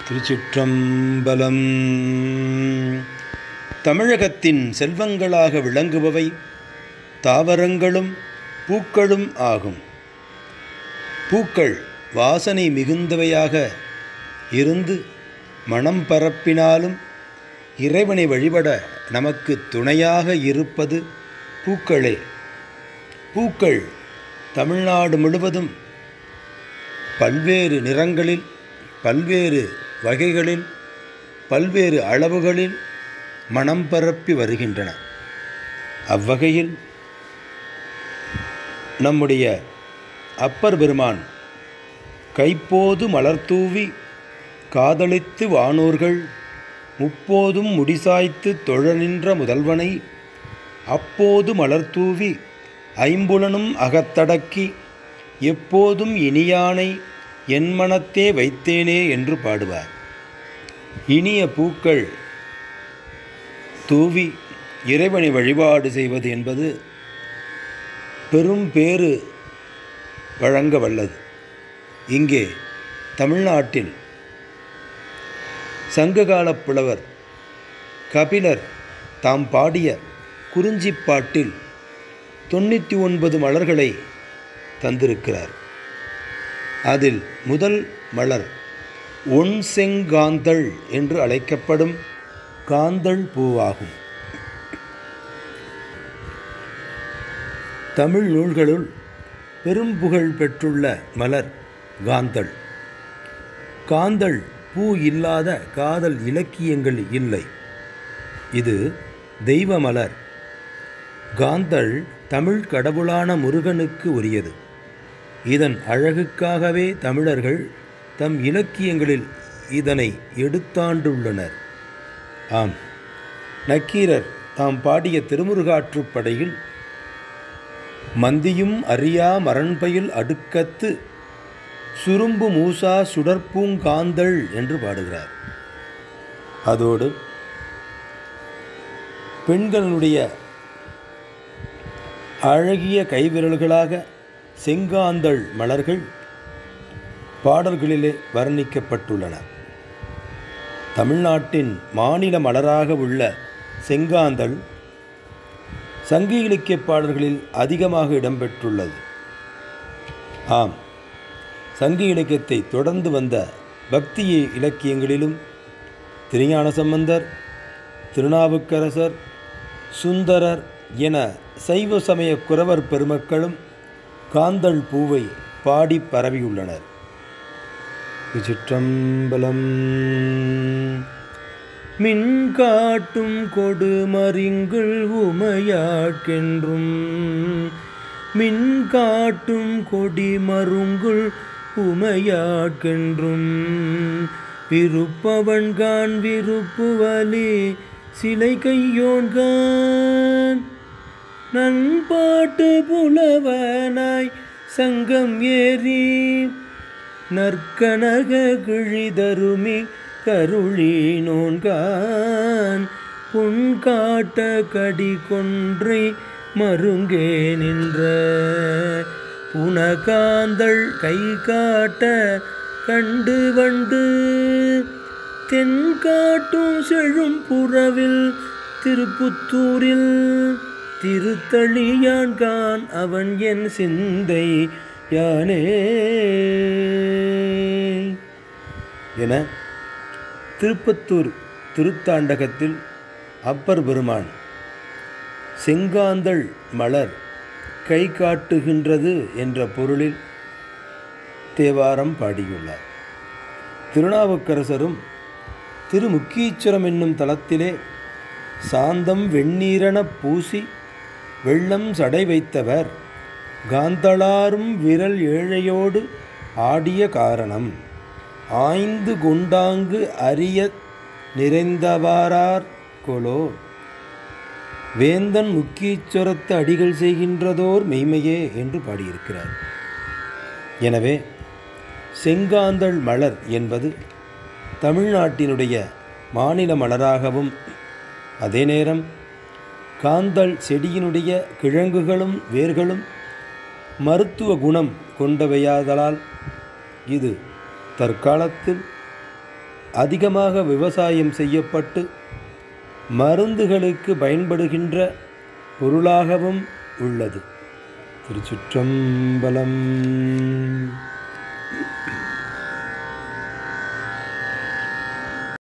திருச்சிற்றம்பலம் தமிழகத்தின் செல்வங்களாக விளங்குபவை தாவரங்களும் பூக்களும் ஆகும் பூக்கள் வாசனை மிகுந்தவையாக இருந்து மனம் பரப்பினாலும் இறைவனை வழிபட நமக்கு துணையாக இருப்பது பூக்களே பூக்கள் தமிழ்நாடு முழுவதும் பல்வேறு நிறங்களில் பல்வேறு வகைகளில் பல்வேறு அளவுகளில் மனம் பரப்பி வருகின்றன அவ்வகையில் நம்முடைய அப்பர் பெருமான் கைப்போது மலர்தூவி காதலித்து வானோர்கள் முப்போதும் முடிசாய்த்து தொழ நின்ற முதல்வனை அப்போது மலர்தூவி ஐம்புலனும் அகத்தடக்கி எப்போதும் இனியானை என் மனத்தே வைத்தேனே என்று பாடுவார் இனிய பூக்கள் தூவி இறைவனை வழிபாடு செய்வது என்பது பெரும் பேறு வழங்க வல்லது இங்கே தமிழ்நாட்டில் சங்ககாலப் புலவர் கபிலர் தாம் பாடிய குறிஞ்சிப்பாட்டில் தொண்ணூற்றி ஒன்பது மலர்களை தந்திருக்கிறார் அதில் முதல் மலர் ஒன் செங்காந்தள் என்று அழைக்கப்படும் காந்தள் பூவாகும் தமிழ் நூல்களுள் பெரும் புகழ் பெற்றுள்ள மலர் காந்தள் காந்தள் பூ இல்லாத காதல் இலக்கியங்கள் இல்லை இது தெய்வ மலர் காந்தள் தமிழ் கடவுளான முருகனுக்கு உரியது இதன் அழகுக்காகவே தமிழர்கள் தம் இலக்கியங்களில் இதனை எடுத்தாண்டுள்ளனர் ஆம் நக்கீரர் தாம் பாடிய திருமுருகாற்றுப்படையில் மந்தியும் அறியா மரண்பயில் அடுக்கத்து சுரும்பு மூசா சுடற்பூங்காந்தள் என்று பாடுகிறார் அதோடு பெண்களுடைய அழகிய கைவிரல்களாக செங்காந்தள் மலர்கள் பாடல்களிலே வர்ணிக்கப்பட்டுள்ளன தமிழ்நாட்டின் மாநில மலராக உள்ள செங்காந்தள் சங்க இலக்கிய பாடல்களில் அதிகமாக இடம்பெற்றுள்ளது ஆம் சங்க இலக்கியத்தை தொடர்ந்து வந்த பக்திய இலக்கியங்களிலும் திருஞான சம்பந்தர் திருநாவுக்கரசர் சுந்தரர் என சைவ சமய குறவர் பெருமக்களும் காந்தள் பூவை பாடி பரவியுள்ளனர் விசிற்றம்பலம் மின் காட்டும் கொடுமறிங்குள் உமையாட்கென்றும் மின் காட்டும் கொடி மருங்குள் உமையாட்கென்றும் விருப்பவன்கான் விருப்பு வலி சிலை கையோன்கான் நண்பாட்டு புலவனாய் சங்கம் ஏறி நற்கனக கிழிதருமி கருளி நோன்கான் புன் காட்ட கடி கொன்றை மருங்கே நின்ற புனகாந்தள் கை காட்ட கண்டு வண்டு தென் காட்டும் செழும் புறவில் திருப்புத்தூரில் திருத்தளியான்கான் அவன் என் சிந்தை யானே என திருப்பத்தூர் திருத்தாண்டகத்தில் அப்பர் பெருமான் செங்காந்தள் மலர் கை காட்டுகின்றது என்ற பொருளில் தேவாரம் பாடியுள்ளார் திருநாவுக்கரசரும் திருமுக்கீச்சுரம் என்னும் தலத்திலே சாந்தம் வெண்ணீரெனப் பூசி வெள்ளம் சடை வைத்தவர் காந்தளாரும் விரல் ஏழையோடு ஆடிய காரணம் ஆய்ந்து கொண்டாங்கு அறிய நிறைந்தவாரார் கொலோ வேந்தன் முக்கீச்சுரத்து அடிகள் செய்கின்றதோர் மெய்மையே என்று பாடியிருக்கிறார் எனவே செங்காந்தள் மலர் என்பது தமிழ்நாட்டினுடைய மாநில மலராகவும் அதே நேரம் காந்தள் செடியினுடைய கிழங்குகளும் வேர்களும் மருத்துவ குணம் கொண்டவையாதலால் இது தற்காலத்தில் அதிகமாக விவசாயம் செய்யப்பட்டு மருந்துகளுக்கு பயன்படுகின்ற பொருளாகவும் உள்ளது திருச்சிற்றம்பலம்